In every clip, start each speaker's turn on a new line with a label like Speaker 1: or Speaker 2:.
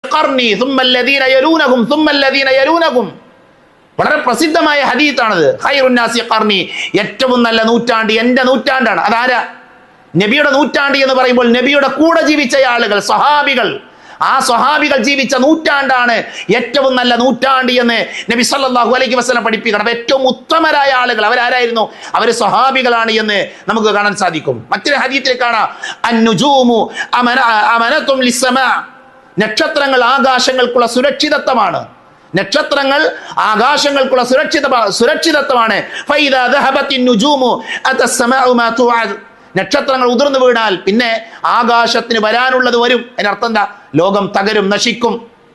Speaker 1: ഖർനി ثم الذين يلونهم ثم الذين يلونهم വളരെ പ്രസിദ്ധമായ ഹദീത്താണത് ഖൈറുന്നാസി ഖർനി ഏറ്റവും നല്ല നൂറ്റാണ്ട് എന്റെ നൂറ്റാണ്ടാണ് അതാരാ നബിയുടെ നൂറ്റാണ്ട് എന്ന് പറയുമ്പോൾ നബിയുടെ കൂടെ ജീവിച്ച ആളുകൾ സ്വഹാബികൾ ആ സ്വഹാബികൾ ജീവിച്ച നൂറ്റാണ്ടാണ് ഏറ്റവും നല്ല നൂറ്റാണ്ട് എന്ന് നബി സല്ലല്ലാഹു അലൈഹി വസല്ലം പഠിപ്പിക്കണം അപ്പൊ ഏറ്റവും ഉത്തമരായ ആളുകൾ അവരാരായിരുന്നു അവർ സ്വഹാബികളാണ് എന്ന് നമുക്ക് കാണാൻ സാധിക്കും മറ്റൊരു ഹദീത്തിൽ കാണാം അന്നുജൂമു അമന അമനത്തും ലിസ്സമാ നക്ഷത്രങ്ങൾ ആകാശങ്ങൾക്കുള്ള സുരക്ഷിതത്വമാണ് നക്ഷത്രങ്ങൾ ആകാശങ്ങൾക്കുള്ള സുരക്ഷിത സുരക്ഷിതത്വമാണ് ഫൈദാ ദഹബത്തി നുജൂമു അതസ്സമാഉ മാ തുഅദ് നക്ഷത്രങ്ങൾ ഉതിർന്നു വീണാൽ പിന്നെ ആകാശത്തിന് വരാനുള്ളത് വരും അതിനർത്ഥം എന്താ ലോകം തകരും നശിക്കും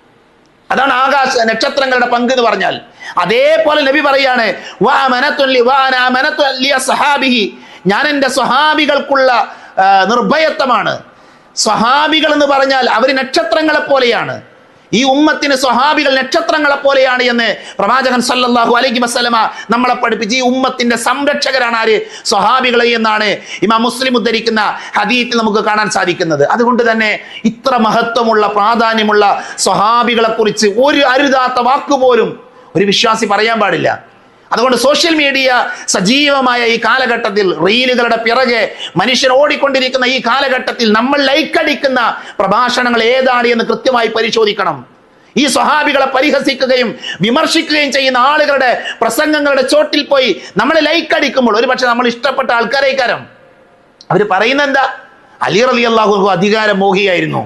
Speaker 1: അതാണ് ആകാശ നക്ഷത്രങ്ങളുടെ പങ്ക് എന്ന് പറഞ്ഞാൽ അതേപോലെ നബി പറയാണ് "വാ അമനത്തുൻ ലി- വാ അന അമനത്തുൻ ലിയ സഹാബിഹി." ഞാൻ എൻ്റെ സ്വഹാബികൾക്കുള്ള ആ, നിർഭയത്വമാണ് സ്വഹാബികൾ എന്ന് പറഞ്ഞാൽ അവർ നക്ഷത്രങ്ങളെ പോലെയാണ് ഈ ഉമ്മത്തിന് സ്വഹാബികൾ നക്ഷത്രങ്ങളെ പോലെയാണ് എന്ന് പ്രവാചകൻ സല്ലല്ലാഹു അലൈഹി വസല്ലമ നമ്മളെ പഠിപ്പിച്ച് ഈ ഉമ്മത്തിന്റെ സംരക്ഷകരാണ് ആര് സ്വഹാബികളെ എന്നാണ് ഇമാം മുസ്ലിം ഉദ്ധരിക്കുന്ന ഹദീത്തിൽ നമുക്ക് കാണാൻ സാധിക്കുന്നത് അതുകൊണ്ട് തന്നെ ഇത്ര മഹത്വമുള്ള പ്രാധാന്യമുള്ള സ്വഹാബികളെ കുറിച്ച് ഒരു അരുതാത്ത വാക്കുപോലും ഒരു വിശ്വാസി പറയാൻ പാടില്ല അതുകൊണ്ട് സോഷ്യൽ മീഡിയ സജീവമായ ഈ കാലഘട്ടത്തിൽ റീലുകളുടെ പിറകെ മനുഷ്യൻ ഓടിക്കൊണ്ടിരിക്കുന്ന ഈ കാലഘട്ടത്തിൽ നമ്മൾ ലൈക്കടിക്കുന്ന പ്രഭാഷണങ്ങൾ ഏതാണ് എന്ന് കൃത്യമായി പരിശോധിക്കണം ഈ സ്വഹാബികളെ പരിഹസിക്കുകയും വിമർശിക്കുകയും ചെയ്യുന്ന ആളുകളുടെ പ്രസംഗങ്ങളുടെ ചോട്ടിൽ പോയി നമ്മൾ ലൈക്കടിക്കുമ്പോൾ ഒരുപക്ഷെ നമ്മൾ ഇഷ്ടപ്പെട്ട ആൾക്കാരേക്കാരം അവർ പറയുന്നത് എന്താ അലി റലി അള്ളാഹു അധികാര മോഹിയായിരുന്നു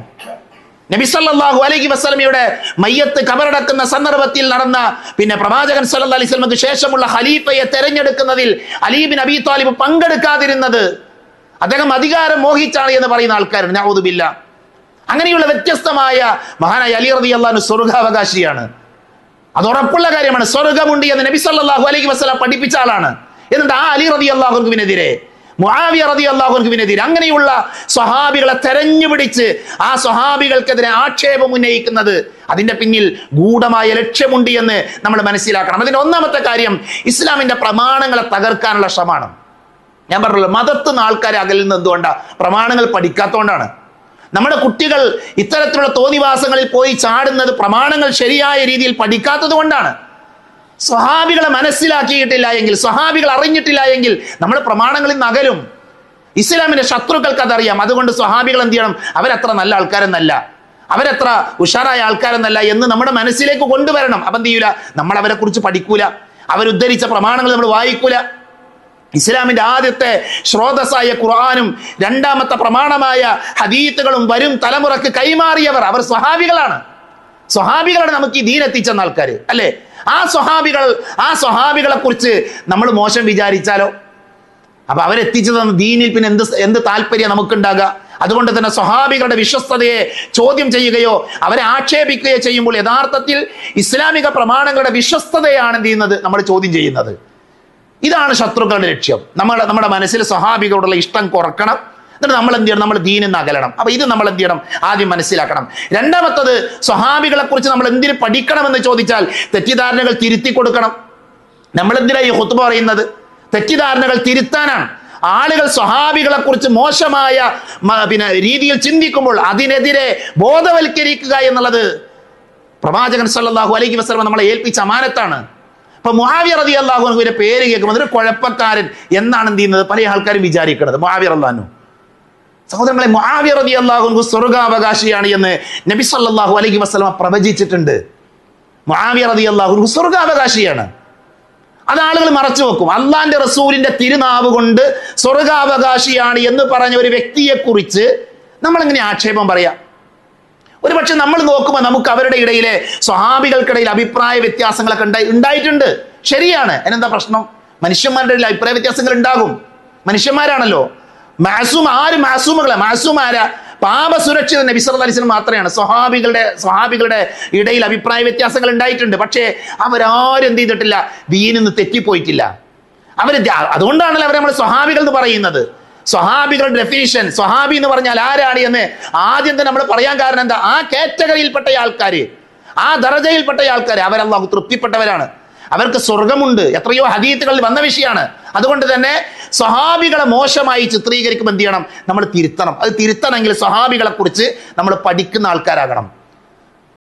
Speaker 1: നബി സല്ലല്ലാഹു അലൈഹി വസല്ലമയുടെ മയ്യത്ത് കബറടക്കുന്ന സന്ദർഭത്തിൽ നടന്ന പിന്നെ പ്രവാചകൻ സല്ലല്ലാഹു അലൈഹി വസല്ലമക്ക് ശേഷമുള്ള ഖലീഫയെ തെരഞ്ഞെടുക്കുന്നതിൽ അലി ബിൻ അബി താലിബ് പങ്കെടുക്കാതിരുന്നത് അദ്ദേഹം അധികാരം മോഹിച്ചാണ് എന്ന് പറയുന്ന ആൾക്കാരുണ്ട് നഊദുബില്ല അങ്ങനെയുള്ള വ്യത്യസ്തമായ മഹാനായ അലി റതി അള്ളഹാന് സ്വർഗാവകാശിയാണ് അത് ഉറപ്പുള്ള കാര്യമാണ് സ്വർഗമുണ്ട് എന്ന് നബി സല്ലല്ലാഹു അലൈഹി വസല്ലം പഠിപ്പിച്ച ആളാണ് എന്നിട്ട് ആ അലി റതി അള്ളാഹുവിനെതിരെ മുആവിയ റതി അള്ളാഹുവിനെതിരെ അങ്ങനെയുള്ള സ്വഹാബികളെ തെരഞ്ഞുപിടിച്ച് ആ സ്വഹാബികൾക്കെതിരെ ആക്ഷേപം ഉന്നയിക്കുന്നത് അതിന്റെ പിന്നിൽ ഗൂഢമായ ലക്ഷ്യമുണ്ട് എന്ന് നമ്മൾ മനസ്സിലാക്കണം അതിന്റെ ഒന്നാമത്തെ കാര്യം ഇസ്ലാമിന്റെ പ്രമാണങ്ങളെ തകർക്കാനുള്ള ശ്രമമാണ് ഞാൻ പറഞ്ഞല്ലോ മതത്തുനിന്ന് ആൾക്കാരെ അകലിൽ നിന്ന് എന്തുകൊണ്ടാണ് പ്രമാണങ്ങൾ പഠിക്കാത്തതുകൊണ്ടാണ് നമ്മുടെ കുട്ടികൾ ഇത്തരത്തിലുള്ള തോന്നിവാസങ്ങളിൽ പോയി ചാടുന്നത് പ്രമാണങ്ങൾ ശരിയായ രീതിയിൽ പഠിക്കാത്തത് കൊണ്ടാണ് സ്വഹാബികളെ മനസ്സിലാക്കിയിട്ടില്ല എങ്കിൽ സ്വഹാബികൾ അറിഞ്ഞിട്ടില്ല എങ്കിൽ നമ്മൾ പ്രമാണങ്ങളിൽ നിന്ന് അകലും ഇസ്ലാമിന്റെ ശത്രുക്കൾക്ക് അതറിയാം അതുകൊണ്ട് സ്വഹാബികൾ എന്ത് ചെയ്യണം അവരത്ര നല്ല ആൾക്കാരെന്നല്ല അവരത്ര ഉഷാറായ ആൾക്കാരെന്നല്ല എന്ന് നമ്മുടെ മനസ്സിലേക്ക് കൊണ്ടുവരണം അപ്പം എന്ത് ചെയ്യൂല നമ്മൾ അവരെ കുറിച്ച് പഠിക്കൂല അവരുദ്ധരിച്ച പ്രമാണങ്ങൾ നമ്മൾ വായിക്കൂല ഇസ്ലാമിന്റെ ആദ്യത്തെ സ്രോതസ്സായ ഖുർആാനും രണ്ടാമത്തെ പ്രമാണമായ ഹദീത്തുകളും വരും തലമുറക്ക് കൈമാറിയവർ അവർ സ്വഹാബികളാണ് സ്വഹാബികളാണ് നമുക്ക് ഈ ദീൻ എത്തിച്ചെന്ന ആൾക്കാർ അല്ലേ ആ സ്വഹാബികൾ ആ സ്വഹാബികളെ കുറിച്ച് നമ്മൾ മോശം വിചാരിച്ചാലോ അപ്പൊ അവരെത്തിച്ചു തന്ന ദീനിൽ പിന്നെ എന്ത് എന്ത് താല്പര്യം നമുക്കുണ്ടാകുക അതുകൊണ്ട് തന്നെ സ്വഹാബികളുടെ വിശ്വസ്തതയെ ചോദ്യം ചെയ്യുകയോ അവരെ ആക്ഷേപിക്കുകയോ ചെയ്യുമ്പോൾ യഥാർത്ഥത്തിൽ ഇസ്ലാമിക പ്രമാണങ്ങളുടെ വിശ്വസ്തതയാണ് എന്ത് ചെയ്യുന്നത് നമ്മൾ ചോദ്യം ചെയ്യുന്നത് ഇതാണ് ശത്രുക്കളുടെ ലക്ഷ്യം നമ്മുടെ നമ്മുടെ മനസ്സിൽ സ്വഹാബികളോടുള്ള ഇഷ്ടം കുറക്കണം എന്നിട്ട് നമ്മൾ എന്ത് ചെയ്യണം നമ്മൾ ദീനിൽ നിന്ന് അകലണം അപ്പൊ ഇത് നമ്മൾ എന്ത് ചെയ്യണം ആദ്യം മനസ്സിലാക്കണം രണ്ടാമത്തത് സ്വഹാബികളെ കുറിച്ച് നമ്മൾ എന്തിനു പഠിക്കണമെന്ന് ചോദിച്ചാൽ തെറ്റിദ്ധാരണകൾ തിരുത്തി കൊടുക്കണം നമ്മൾ എന്തിനാ ഈ ഹുത്തുബ പറയുന്നത് തെറ്റിദ്ധാരണകൾ തിരുത്താനാണ് ആളുകൾ സ്വഹാബികളെ കുറിച്ച് മോശമായ മ- പിന്നെ രീതിയിൽ ചിന്തിക്കുമ്പോൾ അതിനെതിരെ ബോധവൽക്കരിക്കുക എന്നുള്ളത് പ്രവാചകൻ സല്ലല്ലാഹു അലൈഹി വസല്ലം നമ്മളെ ഏൽപ്പിച്ച അമാനത്താണ് അപ്പൊ മുഹാവിയ റതി അള്ളാഹുവിന്റെ പേര് കേൾക്കുമ്പോൾ ഒരു കുഴപ്പക്കാരൻ എന്നാണ് എന്ത് ചെയ്യുന്നത് പല ആൾക്കാരും വിചാരിക്കുന്നത് മുഹാവിയ അള്ളാഹു സഹോദരങ്ങളെ മുഹാവിയ റതി അള്ളാഹു സ്വർഗാവകാശിയാണ് എന്ന് നബി സല്ലല്ലാഹു അലൈഹി വസല്ലം പ്രവചിച്ചിട്ടുണ്ട് മുഹാവിയ റതി അള്ളാഹു സ്വർഗാവകാശിയാണ് അത് ആളുകൾ മറച്ചു വെക്കും അള്ളാന്റെ റസൂലിന്റെ തിരുനാവ് കൊണ്ട് സ്വർഗാവകാശിയാണ് എന്ന് പറഞ്ഞ ഒരു വ്യക്തിയെ കുറിച്ച് നമ്മൾ എങ്ങനെ ആക്ഷേപം പറയാം ഒരു പക്ഷെ നമ്മൾ നോക്കുമ്പോൾ നമുക്ക് അവരുടെ ഇടയിലെ സ്വഹാബികൾക്കിടയിൽ അഭിപ്രായ വ്യത്യാസങ്ങളൊക്കെ ഉണ്ടായി ഉണ്ടായിട്ടുണ്ട് ശരിയാണ് അതിനെന്താ പ്രശ്നം മനുഷ്യന്മാരുടെ ഇടയിൽ അഭിപ്രായ വ്യത്യാസങ്ങൾ ഉണ്ടാകും മനുഷ്യന്മാരാണല്ലോ മാസൂം ആര് മാസൂമുകളെ മാസൂം ആരാ പാപസുരക്ഷിത നബി സല്ലല്ലാഹു അലൈഹി വസല്ലം മാത്രമാണ് സ്വഹാബികളുടെ സ്വഹാബികളുടെ ഇടയിൽ അഭിപ്രായ വ്യത്യാസങ്ങൾ ഉണ്ടായിട്ടുണ്ട് പക്ഷേ അവരാരും എന്ത് ചെയ്തിട്ടില്ല ദീനിൽ നിന്ന് തെറ്റിപ്പോയിട്ടില്ല അവർ അതുകൊണ്ടാണല്ലോ അവർ നമ്മൾ സ്വഹാബികൾ എന്ന് പറയുന്നത് സ്വഹാബികളുടെ ഡെഫിനിഷൻ സ്വഹാബി എന്ന് പറഞ്ഞാൽ ആരാണ് എന്ന് ആദ്യം തന്നെ നമ്മൾ പറയാൻ കാരണം എന്താ ആ കാറ്റഗറിയിൽപ്പെട്ട ആൾക്കാര് ആ ദറജയിൽപ്പെട്ട ആൾക്കാർ അവരല്ലാഹു തൃപ്തിപ്പെട്ടവരാണ് അവർക്ക് സ്വർഗമുണ്ട് എത്രയോ ഹദീത്തുകളിൽ വന്ന വിഷയമാണ് അതുകൊണ്ട് തന്നെ സ്വഹാബികളെ മോശമായി ചിത്രീകരിക്കുമ്പോൾ എന്ത് ചെയ്യണം നമ്മൾ തിരുത്തണം അത് തിരുത്തണമെങ്കിൽ സ്വഹാബികളെ കുറിച്ച് നമ്മൾ പഠിക്കുന്ന ആൾക്കാരാകണം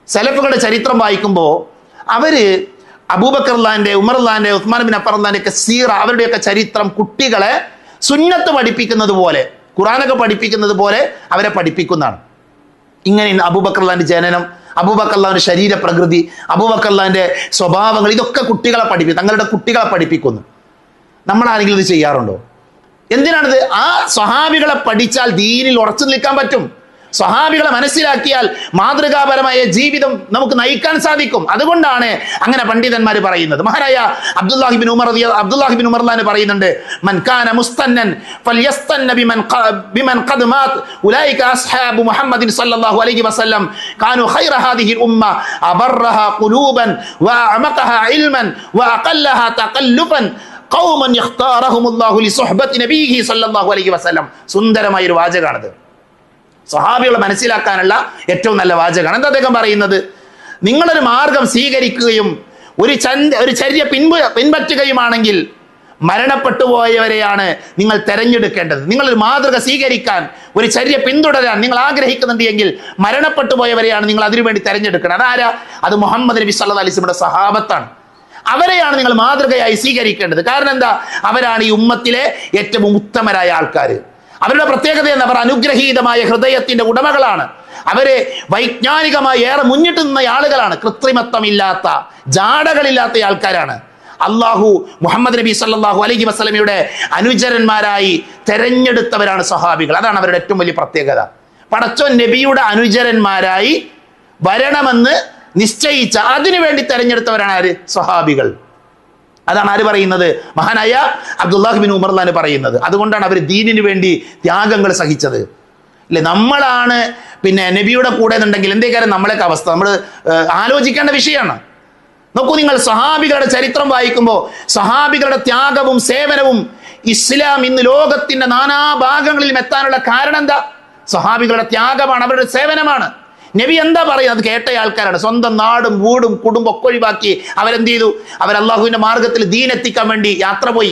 Speaker 1: സലഫുകളുടെ ചരിത്രം വായിക്കുമ്പോൾ അവര് അബൂബക്കർലാന്റെ ഉമർലാന്റെ ഉസ്മാൻ ബിൻ അഫർലാന്റെ ഒക്കെ സീറ അവരുടെയൊക്കെ ചരിത്രം കുട്ടികളെ സുന്നത്ത് പഠിപ്പിക്കുന്നത് പോലെ ഖുറാനൊക്കെ പഠിപ്പിക്കുന്നത് പോലെ അവരെ പഠിപ്പിക്കുന്നതാണ് ഇങ്ങനെ അബൂബക്കർലാന്റെ ജനനം അബൂബക്കർലാന്റെ ശരീര പ്രകൃതി അബൂബക്കർലാന്റെ സ്വഭാവങ്ങൾ ഇതൊക്കെ കുട്ടികളെ പഠിപ്പിക്കും തങ്ങളുടെ കുട്ടികളെ പഠിപ്പിക്കുന്നു നമ്മളാരെങ്കിലും ഇത് ചെയ്യാറുണ്ടോ എന്തിനാണിത് ആ സ്വഹാബികളെ പഠിച്ചാൽ ദീനിൽ ഉറച്ചു നിൽക്കാൻ പറ്റും സ്വഹാബികളെ മനസ്സിലാക്കിയാൽ മാതൃകാപരമായ ജീവിതം നമുക്ക് നയിക്കാൻ സാധിക്കും അതുകൊണ്ടാണ് അങ്ങനെ പണ്ഡിതന്മാർ പറയുന്നത് മഹാരായ അബ്ദുല്ലാഹിബിൻ ഉമർ റളിയ- അബ്ദുല്ലാഹിബിൻ ഉമർലാൻ പറയുന്നുണ്ട് മൻ കാന മുസ്തന്നൻ ഫൽയസ്തന്ന ബിമൻ ഖ- ബിമൻ ഖദ് മാത് ഉലൈക അസ്ഹാബു മുഹമ്മദിൻ സല്ലല്ലാഹു അലൈഹി വസല്ലം കാനു ഖൈറ ഹാദിഹി ഉമ്മ അബറഹ ഖുലൂബൻ വഅമഖഹ ഇൽമൻ വഅഖല്ലഹ തഖല്ലുഫൻ ഖൗമൻ യഖ്താറഹുമുല്ലാഹു ലിസുഹ്ബത്തി നബിഹി സല്ലല്ലാഹു അലൈഹി വസല്ലം സുന്ദരമായ ഒരു വാചകാണത് സ്വഹാബികളെ മനസ്സിലാക്കാനുള്ള ഏറ്റവും നല്ല വാചകമാണ് എന്താ അദ്ദേഹം പറയുന്നത് നിങ്ങളൊരു മാർഗം സ്വീകരിക്കുകയും ഒരു ചന്ത ഒരു ചര്യ പിൻപ പിൻപറ്റുകയുമാണെങ്കിൽ മരണപ്പെട്ടു പോയവരെയാണ് നിങ്ങൾ തെരഞ്ഞെടുക്കേണ്ടത് നിങ്ങളൊരു മാതൃക സ്വീകരിക്കാൻ ഒരു ചര്യ പിന്തുടരാൻ നിങ്ങൾ ആഗ്രഹിക്കുന്നുണ്ട് എങ്കിൽ മരണപ്പെട്ടു പോയവരെയാണ് നിങ്ങൾ അതിനുവേണ്ടി തെരഞ്ഞെടുക്കണം അതാരാ അത് മുഹമ്മദ് നബി സല്ലല്ലാഹു അലൈഹി വസല്ലമയുടെ സഹാബത്താണ് അവരെയാണ് നിങ്ങൾ മാതൃകയായി സ്വീകരിക്കേണ്ടത് കാരണം എന്താ അവരാണ് ഈ ഉമ്മത്തിലെ ഏറ്റവും ഉത്തമരായ ആൾക്കാർ അവരുടെ പ്രത്യേകത എന്ന് അവർ അനുഗ്രഹീതമായ ഹൃദയത്തിന്റെ ഉടമകളാണ് അവര് വൈജ്ഞാനികമായി ഏറെ മുന്നിട്ട് നിന്ന ആളുകളാണ് കൃത്രിമത്വമില്ലാത്ത ജാടകളില്ലാത്ത ആൾക്കാരാണ് അള്ളാഹു മുഹമ്മദ് നബി സല്ലല്ലാഹു അലൈഹി വസല്ലമയുടെ അനുചരന്മാരായി തെരഞ്ഞെടുത്തവരാണ് സഹാബികൾ അതാണ് അവരുടെ ഏറ്റവും വലിയ പ്രത്യേകത പടച്ചോൻ നബിയുടെ അനുചരന്മാരായി വരണമെന്ന് നിശ്ചയിച്ച അതിനു വേണ്ടി തെരഞ്ഞെടുത്തവരാണ് ആര് സ്വഹാബികൾ അതാണ് ആര് പറയുന്നത് മഹാനായ അബ്ദുല്ലാഹ് ബിൻ ഉമർലാന് പറയുന്നത് അതുകൊണ്ടാണ് അവർ ദീനിനു വേണ്ടി ത്യാഗങ്ങൾ സഹിച്ചത് അല്ലെ നമ്മളാണ് പിന്നെ നബിയുടെ കൂടെ എന്നുണ്ടെങ്കിൽ എന്തേക്കാരം നമ്മളൊക്കെ അവസ്ഥ നമ്മൾ ആലോചിക്കേണ്ട വിഷയമാണ് നോക്കൂ നിങ്ങൾ സഹാബികളുടെ ചരിത്രം വായിക്കുമ്പോൾ സഹാബികളുടെ ത്യാഗവും സേവനവും ഇസ്ലാം ഇന്ന് ലോകത്തിന്റെ നാനാഭാഗങ്ങളിലും എത്താനുള്ള കാരണം എന്താ സഹാബികളുടെ ത്യാഗമാണ് അവരുടെ സേവനമാണ് നബി എന്താ പറയുന്നത് അത് കേട്ട ആൾക്കാരാണ് സ്വന്തം നാടും വീടും കുടുംബം ഒക്കെ ഒഴിവാക്കി അവരെന്ത് ചെയ്തു അവർ അള്ളാഹുവിന്റെ മാർഗത്തിൽ ദീനെത്തിക്കാൻ വേണ്ടി യാത്ര പോയി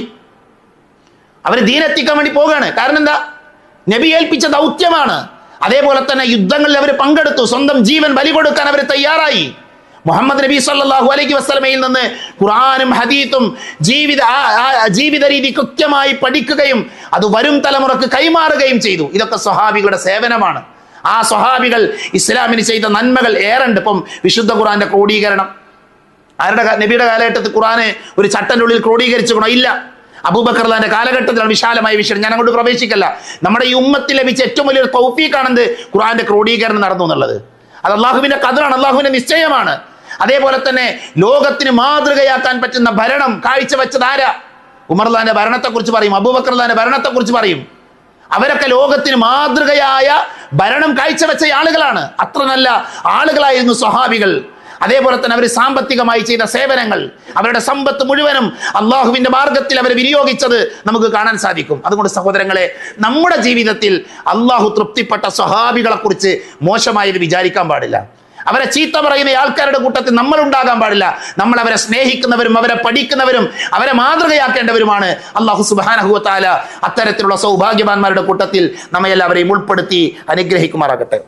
Speaker 1: അവർ ദീനെത്തിക്കാൻ വേണ്ടി പോവുകയാണ് കാരണം എന്താ നബി ഏൽപ്പിച്ച ദൗത്യമാണ് അതേപോലെ തന്നെ യുദ്ധങ്ങളിൽ അവർ പങ്കെടുത്തു സ്വന്തം ജീവൻ ബലി കൊടുക്കാൻ അവർ തയ്യാറായി മുഹമ്മദ് നബി സല്ലല്ലാഹു അലൈഹി വസല്ലമയിൽ നിന്ന് ഖുർആനും ഹദീത്തും ജീവിത ആ- ആ ജീവിത രീതി കൃത്യമായി പഠിക്കുകയും അത് വരും തലമുറക്ക് കൈമാറുകയും ചെയ്തു ഇതൊക്കെ സ്വഹാബികളുടെ സേവനമാണ് ആ സ്വഹാബികൾ ഇസ്ലാമിന് ചെയ്ത നന്മകൾ ഏറെണ്ട് ഇപ്പം വിശുദ്ധ ഖുർആന്റെ ക്രോഡീകരണം ആരുടെ കാ- നബിയുടെ കാലഘട്ടത്തിൽ ഖുർആനെ ഒരു ചട്ടന്റെ ഉള്ളിൽ ക്രോഡീകരിച്ചുകൊണ്ടോ ഇല്ല അബൂബക്കർലാന്റെ കാലഘട്ടത്തിലാണ് വിശാലമായ വിഷയം ഞാൻ അങ്ങോട്ട് പ്രവേശിക്കല്ല നമ്മുടെ ഈ ഉമ്മത്തിൽ ലഭിച്ച ഏറ്റവും വലിയൊരു തൗഫീഖാണെന്ത് ഖുർആന്റെ ക്രോഡീകരണം നടന്നു എന്നുള്ളത് അത് അള്ളാഹുവിന്റെ കതിറാണ് അള്ളാഹുവിന്റെ നിശ്ചയമാണ് അതേപോലെ തന്നെ ലോകത്തിന് മാതൃകയാക്കാൻ പറ്റുന്ന ഭരണം കാഴ്ചവെച്ചത് ആരാ ഉമർലാന്റെ ഭരണത്തെക്കുറിച്ച് പറയും അബൂബക്കർലാന്റെ ഭരണത്തെക്കുറിച്ച് പറയും അവരൊക്കെ ലോകത്തിന് മാതൃകയായ ഭരണം കാഴ്ചവെച്ച ആളുകളാണ് അത്ര നല്ല ആളുകളായിരുന്നു സ്വഹാബികൾ അതേപോലെ തന്നെ അവർ സാമ്പത്തികമായി ചെയ്ത സേവനങ്ങൾ അവരുടെ സമ്പത്ത് മുഴുവനും അള്ളാഹുവിന്റെ മാർഗത്തിൽ അവർ വിനിയോഗിച്ചത് നമുക്ക് കാണാൻ സാധിക്കും അതുകൊണ്ട് സഹോദരങ്ങളെ നമ്മുടെ ജീവിതത്തിൽ അള്ളാഹു തൃപ്തിപ്പെട്ട സ്വഹാബികളെ കുറിച്ച് മോശമായത് വിചാരിക്കാൻ പാടില്ല അവരെ ചീത്ത പറയുന്ന ആൾക്കാരുടെ കൂട്ടത്തിൽ നമ്മൾ ഉണ്ടാകാൻ പാടില്ല നമ്മൾ അവരെ സ്നേഹിക്കുന്നവരും അവരെ പഠിക്കുന്നവരും അവരെ മാതൃകയാക്കേണ്ടവരുമാണ് അള്ളാഹു സുബാനഹുവത്താല അത്തരത്തിലുള്ള സൗഭാഗ്യവാന്മാരുടെ കൂട്ടത്തിൽ നമ്മെ എല്ലാവരെയും ഉൾപ്പെടുത്തി അനുഗ്രഹിക്കുമാറാകട്ടെ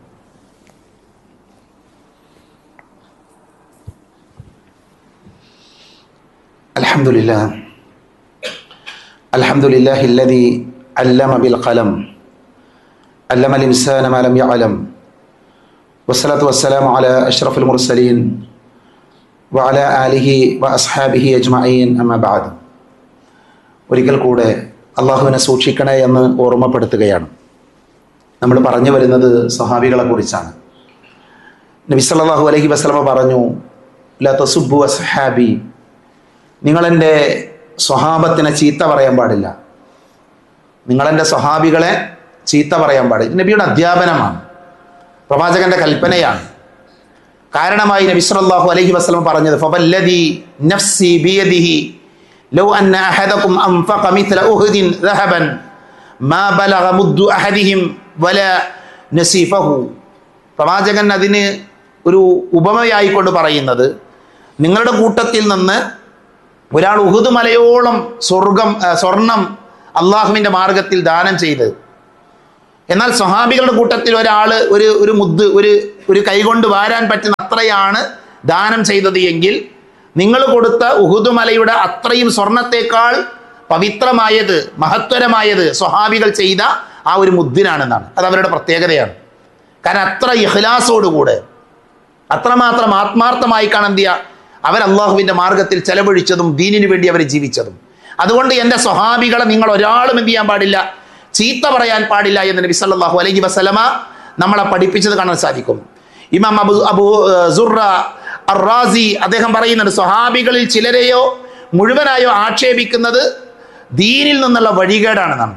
Speaker 2: الحمد لله الحمد لله الذي علم بالقلم علم الإنسان ما لم يعلم والصلاة والسلام على أشرف المرسلين وعلى آله وأصحابه أجمعين أما بعد ഒരിക്കൽ കൂടെ അള്ളാഹുവിനെ സൂക്ഷിക്കണേ എന്ന് ഓർമ്മപ്പെടുത്തുകയാണ് നമ്മൾ പറഞ്ഞു വരുന്നത് സഹാബികളെ കുറിച്ചാണ് നബി സല്ലല്ലാഹു അലൈഹി വസല്ലമ പറഞ്ഞു ല തസുബ്ബു അസ്ഹാബി നിങ്ങളെൻ്റെ സ്വഹാബത്തിനെ ചീത്ത പറയാൻ പാടില്ല നിങ്ങളെൻ്റെ സ്വഹാബികളെ ചീത്ത പറയാൻ പാടില്ല ഇത് നബിയുടെ അധ്യാപനമാണ് പ്രവാചകന്റെ കൽപ്പനയാണ് കാരണമായി നബി സല്ലല്ലാഹു അലൈഹി വസല്ലം പറഞ്ഞത് ഫവല്ലദി നഫ്സി ബിയദിഹി ലൗ അന്ന അഹദകും അൻഫഖ മിത്ല ഉഹുദിൻ ദഹബൻ മാ ബലഗ മുദ്ദു അഹദിഹിം വല നസീഫഹു പ്രവാചകൻ അതിന് ഒരു ഉപമയായിക്കൊണ്ട് പറയുന്നത് നിങ്ങളുടെ കൂട്ടത്തിൽ നിന്ന് ഒരാൾ ഉഹുദ് മലയോളം സ്വർഗം ആ, സ്വർണം അള്ളാഹുവിൻ്റെ മാർഗത്തിൽ ദാനം ചെയ്ത്
Speaker 1: എന്നാൽ സ്വഹാബികളുടെ കൂട്ടത്തിൽ ഒരാൾ ഒരു ഒരു മുദ്ദ് ഒരു ഒരു കൈകൊണ്ട് വാരാൻ പറ്റുന്ന അത്രയാണ് ദാനം ചെയ്തത് എങ്കിൽ നിങ്ങൾ കൊടുത്ത ഉഹുദ് മലയുടെ അത്രയും സ്വർണത്തേക്കാൾ പവിത്രമായത് മഹത്വരമായത് സ്വഹാബികൾ ചെയ്ത ആ ഒരു മുദ്ദിനാണെന്നാണ് അത് അവരുടെ പ്രത്യേകതയാണ് കാരണം അത്ര ഇഹ്ലാസോടുകൂടെ അത്രമാത്രം ആത്മാർത്ഥമായി കാണന്തിയ അവർ അള്ളാഹുവിന്റെ മാർഗത്തിൽ ചെലവഴിച്ചതും ദീനിനു വേണ്ടി അവർ ജീവിച്ചതും അതുകൊണ്ട് എൻ്റെ സ്വഹാബികളെ നിങ്ങൾ ഒരാളും എന്ത് ചെയ്യാൻ പാടില്ല ചീത്ത പറയാൻ പാടില്ല എന്ന് നബി സല്ലല്ലാഹു അലൈഹി വസല്ലമ നമ്മളെ പഠിപ്പിച്ചത് കാണാൻ സാധിക്കും ഇമാം അബു അബു ഏർ, സുറ അറാസി അദ്ദേഹം പറയുന്നുണ്ട് സ്വഹാബികളിൽ ചിലരെയോ മുഴുവനായോ ആക്ഷേപിക്കുന്നത് ദീനിൽ നിന്നുള്ള വഴികേടാണെന്നാണ്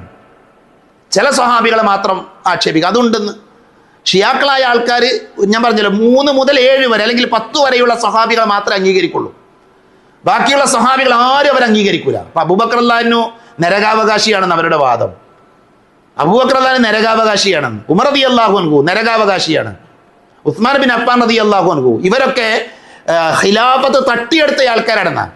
Speaker 1: ചില സ്വഹാബികളെ മാത്രം ആക്ഷേപിക്കുക അതുണ്ടെന്ന് ഷിയാക്കളായ ആൾക്കാർ ഞാൻ പറഞ്ഞല്ലോ മൂന്ന് മുതൽ ഏഴ് വരെ അല്ലെങ്കിൽ പത്ത് വരെയുള്ള സ്വഹാബികളെ മാത്രമേ അംഗീകരിക്കുള്ളൂ ബാക്കിയുള്ള സ്വഹാബികൾ ആരും അവർ അംഗീകരിക്കൂല അപ്പൊ അബൂബക്കർ അള്ളഹാനു നരകാവകാശിയാണെന്ന് അവരുടെ വാദം അബൂബക്കർ അള്ളഹാൻ നരകാവകാശിയാണെന്ന് ഉമർ റതി അള്ളാഹു അൻഹു നരകാവകാശിയാണ് ഉസ്മാൻ ബിൻ അഫ്ഫാൻ റതി അള്ളാഹു അൻഹു ഇവരൊക്കെ ആ, ഖിലാഫത്ത് തട്ടിയെടുത്ത ആൾക്കാരാണെന്നാണ്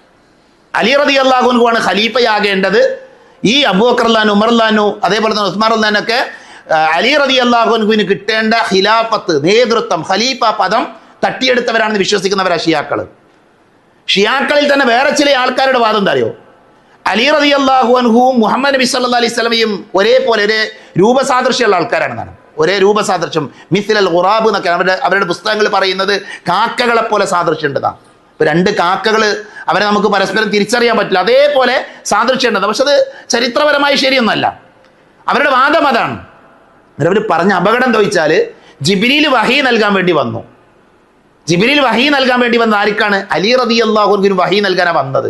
Speaker 1: അലി റതി അള്ളാഹുൻഹു ആണ് ഖലീഫയാകേണ്ടത് ഈ അബൂബക്കർ അള്ളഹാൻ ഉമർ അള്ളഹാനു അതേപോലെ തന്നെ ഉസ്മാൻ അള്ളഹാനൊക്കെ ആ, അലി റതി അള്ളാഹുൻഹുവിന് കിട്ടേണ്ട ഖിലാഫത്ത് നേതൃത്വം ഖലീഫ പദം തട്ടിയെടുത്തവരാണെന്ന് വിശ്വസിക്കുന്നവരാ ഷിയാക്കള് ഷിയാക്കളിൽ തന്നെ വേറെ ചില ആൾക്കാരുടെ വാദം എന്താ അറിയോ അലി റതി അള്ളാഹു അൻഹുവും മുഹമ്മദ് നബി സല്ലാ അലൈഹി സ്വലമയും ഒരേപോലെ ഒരേ രൂപസാദൃശ്യമുള്ള ആൾക്കാരാണെന്നാണ് ഒരേ രൂപസാദൃശ്യം മിസിൽ അൽ ഖുറാബ് എന്നൊക്കെ അവരുടെ അവരുടെ പുസ്തകങ്ങൾ പറയുന്നത് കാക്കകളെ പോലെ സാദൃശ്യം ഉണ്ടതാണ് ഇപ്പൊ രണ്ട് കാക്കകൾ അവരെ നമുക്ക് പരസ്പരം തിരിച്ചറിയാൻ പറ്റില്ല അതേപോലെ സാദൃശ്യം ഉണ്ടത് പക്ഷെ അത് ചരിത്രപരമായി ശരിയൊന്നല്ല അവരുടെ വാദം അതാണ് അവർ പറഞ്ഞ അപകടം എന്താ വെച്ചാൽ ജിബിരിയിൽ വഹി നൽകാൻ വേണ്ടി വന്നു ജിബിരിൽ വഹി നൽകാൻ വേണ്ടി വന്ന ആർക്കാണ് അലി റതി അള്ളാഹുവിന് വഹി നൽകാനാണ് വന്നത്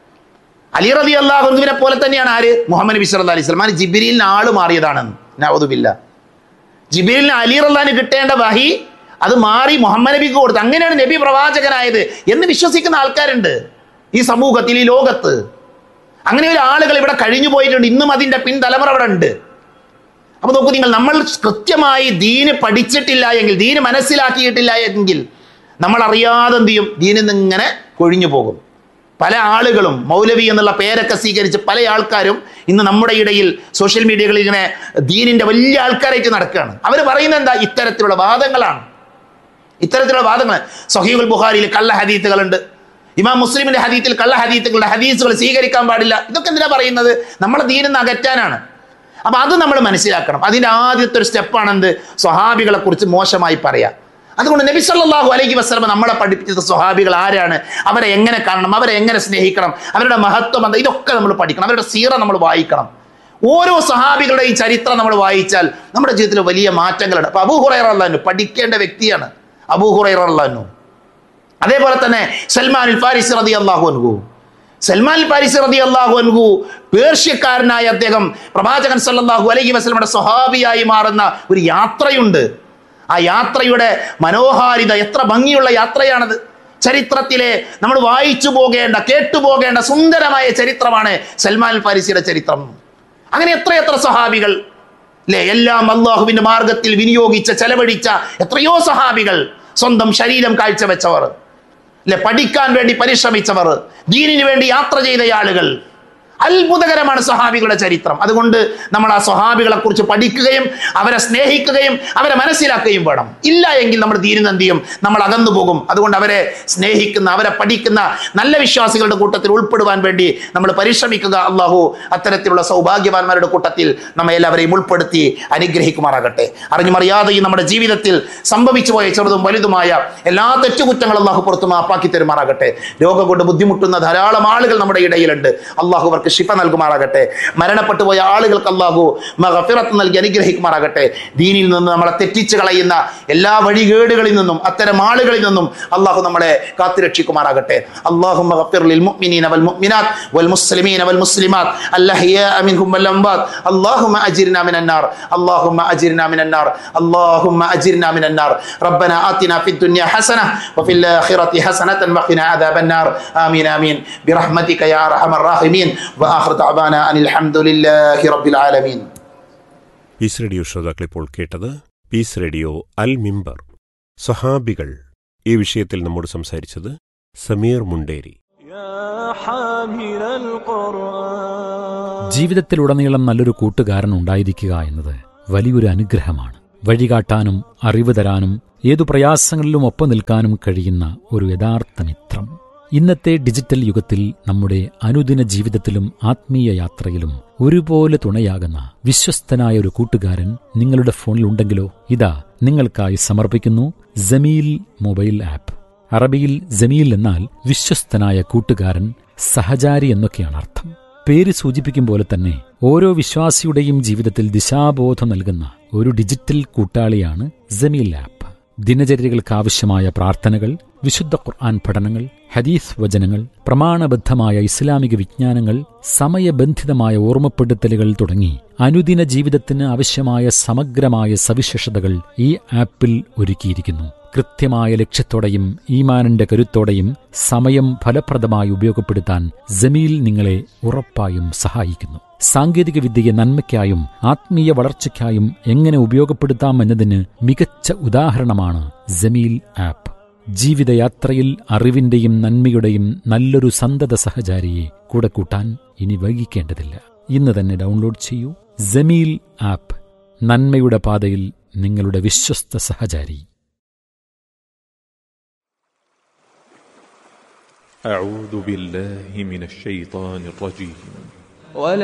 Speaker 1: അലി റതി അള്ളാഹുവിനെ പോലെ തന്നെയാണ് ആര് മുഹമ്മദ് നബി സല്ലല്ലാഹു അലൈഹി സ്വലം ജിബിരിലിന് ആള് മാറിയതാണെന്ന് നവതുബില്ല ജിബിരിലിന് അലി റല്ലാന് കിട്ടേണ്ട വഹി അത് മാറി മുഹമ്മദ് നബിക്ക് കൊടുത്തു അങ്ങനെയാണ് നബി പ്രവാചകനായത് എന്ന് വിശ്വസിക്കുന്ന ആൾക്കാരുണ്ട് ഈ സമൂഹത്തിൽ ഈ ലോകത്ത് അങ്ങനെ ഒരു ആളുകൾ ഇവിടെ കഴിഞ്ഞു പോയിട്ടുണ്ട് ഇന്നും അതിന്റെ പിൻതലമുറ ഇവിടെ ഉണ്ട് അപ്പൊ നോക്കൂ നിങ്ങൾ നമ്മൾ കൃത്യമായി ദീന് പഠിച്ചിട്ടില്ല എങ്കിൽ ദീന് മനസ്സിലാക്കിയിട്ടില്ല എങ്കിൽ നമ്മൾ അറിയാതെ എന്ത് ചെയ്യും ദീനിൽ നിന്ന് ഇങ്ങനെ കൊഴിഞ്ഞു പോകും പല ആളുകളും മൗലവി എന്നുള്ള പേരൊക്കെ സ്വീകരിച്ച് പല ആൾക്കാരും ഇന്ന് നമ്മുടെ ഇടയിൽ സോഷ്യൽ മീഡിയകളിൽ ഇങ്ങനെ ദീനിന്റെ വലിയ ആൾക്കാരായിട്ട് നടക്കുകയാണ് അവർ പറയുന്നത് എന്താ ഇത്തരത്തിലുള്ള വാദങ്ങളാണ് ഇത്തരത്തിലുള്ള വാദങ്ങൾ സഹീബുൽ ബുഖാരിയിൽ കള്ള ഹദീത്തുകളുണ്ട് ഇമാം മുസ്ലിമിന്റെ ഹദീത്തിൽ കള്ള ഹദീത്തുകളുടെ ഹദീസുകൾ സ്വീകരിക്കാൻ പാടില്ല ഇതൊക്കെ എന്തിനാ പറയുന്നത് നമ്മളെ ദീനിൽ നിന്ന് അകറ്റാനാണ് അപ്പൊ അത് നമ്മൾ മനസ്സിലാക്കണം അതിന്റെ ആദ്യത്തെ ഒരു സ്റ്റെപ്പാണ് എന്ത് സ്വഹാബികളെ കുറിച്ച് മോശമായി പറയാം അതുകൊണ്ട് നബി സല്ലല്ലാഹു അലൈഹി വസല്ലം നമ്മളെ പഠിപ്പിച്ച സ്വഹാബികൾ ആരാണ് അവരെ എങ്ങനെ കാണണം അവരെ എങ്ങനെ സ്നേഹിക്കണം അവരുടെ മഹത്വം എന്താ ഇതൊക്കെ നമ്മൾ പഠിക്കണം അവരുടെ സീറ നമ്മൾ വായിക്കണം ഓരോ സഹാബികളുടെയും ചരിത്രം നമ്മൾ വായിച്ചാൽ നമ്മുടെ ജീവിതത്തിൽ വലിയ മാറ്റങ്ങളുണ്ട് അപ്പൊ അബൂ ഹുറൈറ അള്ളാഹു പഠിക്കേണ്ട വ്യക്തിയാണ് അബൂ ഹുറൈറ അള്ളാഹു അതേപോലെ തന്നെ സൽമാൻ അൽ ഫാരിസ് റതി അള്ളാഹു അൻഹു സൽമാൻ അൽ ഫാരിസ് റതി അള്ളാഹു അൻഹു പേർഷ്യക്കാരനായ അദ്ദേഹം പ്രവാചകൻ സല്ലല്ലാഹു അലൈഹി വസല്ലമയുടെ സ്വഹാബിയായി മാറുന്ന ഒരു യാത്രയുണ്ട് ആ യാത്രയുടെ മനോഹാരിത എത്ര ഭംഗിയുള്ള യാത്രയാണത് ചരിത്രത്തിലെ നമ്മൾ വായിച്ചു പോകേണ്ട കേട്ടുപോകേണ്ട സുന്ദരമായ ചരിത്രമാണ് സൽമാൻ അൽ ഫാരിസിയുടെ ചരിത്രം അങ്ങനെ എത്രയെത്ര സഹാബികൾ അല്ലെ എല്ലാം അള്ളാഹുവിന്റെ മാർഗത്തിൽ വിനിയോഗിച്ച ചെലവഴിച്ച എത്രയോ സഹാബികൾ സ്വന്തം ശരീരം കാഴ്ചവെച്ചവർ അല്ലെ പഠിക്കാൻ വേണ്ടി പരിശ്രമിച്ചവർ ദീനിനു വേണ്ടി യാത്ര ചെയ്ത ആളുകൾ അത്ഭുതകരമാണ് സ്വഹാബികളുടെ ചരിത്രം അതുകൊണ്ട് നമ്മൾ ആ സ്വഹാബികളെ കുറിച്ച് പഠിക്കുകയും അവരെ സ്നേഹിക്കുകയും അവരെ മനസ്സിലാക്കുകയും വേണം ഇല്ല എങ്കിൽ നമ്മൾ ദീനിൽ എന്ത് ചെയ്യും നമ്മൾ അകന്നു പോകും അതുകൊണ്ട് അവരെ സ്നേഹിക്കുന്ന അവരെ പഠിക്കുന്ന നല്ല വിശ്വാസികളുടെ കൂട്ടത്തിൽ ഉൾപ്പെടുവാൻ വേണ്ടി നമ്മൾ പരിശ്രമിക്കുക അള്ളാഹു അത്തരത്തിലുള്ള സൗഭാഗ്യവാന്മാരുടെ കൂട്ടത്തിൽ നമ്മെ എല്ലാവരെയും ഉൾപ്പെടുത്തി അനുഗ്രഹിക്കുമാറാകട്ടെ അറിഞ്ഞുമറിയാതെയും നമ്മുടെ ജീവിതത്തിൽ സംഭവിച്ചു പോയ ചെറുതും വലുതുമായ എല്ലാ തെറ്റുകുറ്റങ്ങളും അള്ളാഹു പുറത്തു മാപ്പാക്കി തരുമാറാകട്ടെ രോഗം കൊണ്ട് ബുദ്ധിമുട്ടുന്ന ധാരാളം ആളുകൾ നമ്മുടെ ഇടയിലുണ്ട് അള്ളാഹു അവർക്ക് ശിഫ നൽകുമാറാകട്ടെ മരണപ്പെട്ടു പോയ ആളുകൾക്ക് അള്ളാഹു മഹഫിറത്ത് നൽകി അനുഗ്രഹിക്കുമാറാകട്ടെ ദീനിൽ നിന്ന് നമ്മളെ തെറ്റിച്ച് കളയുന്ന എല്ലാ വഴികേടുകളിൽ നിന്നും അത്തരം ആളുകളിൽ നിന്നും അള്ളാഹു നമ്മളെ കാത്തുരക്ഷിക്കുമാറാകട്ടെ അള്ളാഹു للمؤمنين والمؤمنات والمسلمين والمسلمات الأحياء منهم والأموات اللهم أجرنا من النار اللهم أجرنا من النار اللهم أجرنا من النار ربنا آتنا في الدنيا حسنة وفي الآخرة حسنة وقنا عذاب النار آمين آمين برحمتك يا أرحم الراحمين وآخر دعوانا أن الحمد لله رب العالمين
Speaker 3: പീസ് റേഡിയോ ശ്രോതാക്കൾ ഇപ്പോൾ കേട്ടത് പീസ് റേഡിയോ അൽ മിമ്പർ സഹാബികൾ ഈ വിഷയത്തിൽ നമ്മോട് സംസാരിച്ചത് സമീർ മുണ്ടേരി
Speaker 4: يا حامل القرآن
Speaker 5: ജീവിതത്തിലുടനീളം നല്ലൊരു കൂട്ടുകാരൻ ഉണ്ടായിരിക്കുക എന്നത്
Speaker 4: വലിയൊരു അനുഗ്രഹമാണ് വഴികാട്ടാനും അറിവ് തരാനും ഏതു പ്രയാസങ്ങളിലും ഒപ്പം നിൽക്കാനും കഴിയുന്ന ഒരു യഥാർത്ഥ മിത്രം ഇന്നത്തെ ഡിജിറ്റൽ യുഗത്തിൽ നമ്മുടെ അനുദിന ജീവിതത്തിലും ആത്മീയ യാത്രയിലും ഒരുപോലെ തുണയാകുന്ന വിശ്വസ്തനായ ഒരു കൂട്ടുകാരൻ നിങ്ങളുടെ ഫോണിൽ ഉണ്ടെങ്കിലോ ഇതാ നിങ്ങൾക്കായി സമർപ്പിക്കുന്നു ജമീൽ മൊബൈൽ ആപ്പ് അറബിയിൽ ജമീൽ എന്നാൽ വിശ്വസ്തനായ കൂട്ടുകാരൻ സഹചാരി എന്നൊക്കെയാണ് അർത്ഥം പേര് സൂചിപ്പിക്കും പോലെ തന്നെ ഓരോ വിശ്വാസിയുടെയും ജീവിതത്തിൽ ദിശാബോധം നൽകുന്ന ഒരു ഡിജിറ്റൽ കൂട്ടാളിയാണ് ജമീൽ ആപ്പ് ദിനചര്യകൾക്കാവശ്യമായ പ്രാർത്ഥനകൾ വിശുദ്ധ ഖുർആൻ പഠനങ്ങൾ ഹദീസ് വചനങ്ങൾ പ്രമാണബദ്ധമായ ഇസ്ലാമിക വിജ്ഞാനങ്ങൾ സമയബന്ധിതമായ ഓർമ്മപ്പെടുത്തലുകൾ തുടങ്ങി അനുദിന ജീവിതത്തിന് ആവശ്യമായ സമഗ്രമായ സവിശേഷതകൾ ഈ ആപ്പിൽ ഒരുക്കിയിരിക്കുന്നു കൃത്യമായ ലക്ഷ്യത്തോടെയും ഈമാനിന്റെ കരുത്തോടെയും സമയം ഫലപ്രദമായി ഉപയോഗപ്പെടുത്താൻ ജമീൽ നിങ്ങളെ ഉറപ്പായും സഹായിക്കുന്നു സാങ്കേതിക വിദ്യയെ നന്മയ്ക്കായും ആത്മീയ വളർച്ചയ്ക്കായും എങ്ങനെ ഉപയോഗപ്പെടുത്താമെന്നതിന് മികച്ച ഉദാഹരണമാണ് ജമീൽ ആപ്പ് ജീവിതയാത്രയിൽ അറിവിന്റെയും നന്മയുടെയും നല്ലൊരു സന്തത സഹചാരിയെ കൂടെ കൂട്ടാൻ ഇനി വൈകിക്കേണ്ടതില്ല ഇന്ന് തന്നെ ഡൗൺലോഡ് ചെയ്യൂ ജമീൽ ആപ്പ് നന്മയുടെ പാതയിൽ നിങ്ങളുടെ വിശ്വസ്ത സഹചാരി
Speaker 5: أعوذ بالله من الشيطان الرجيم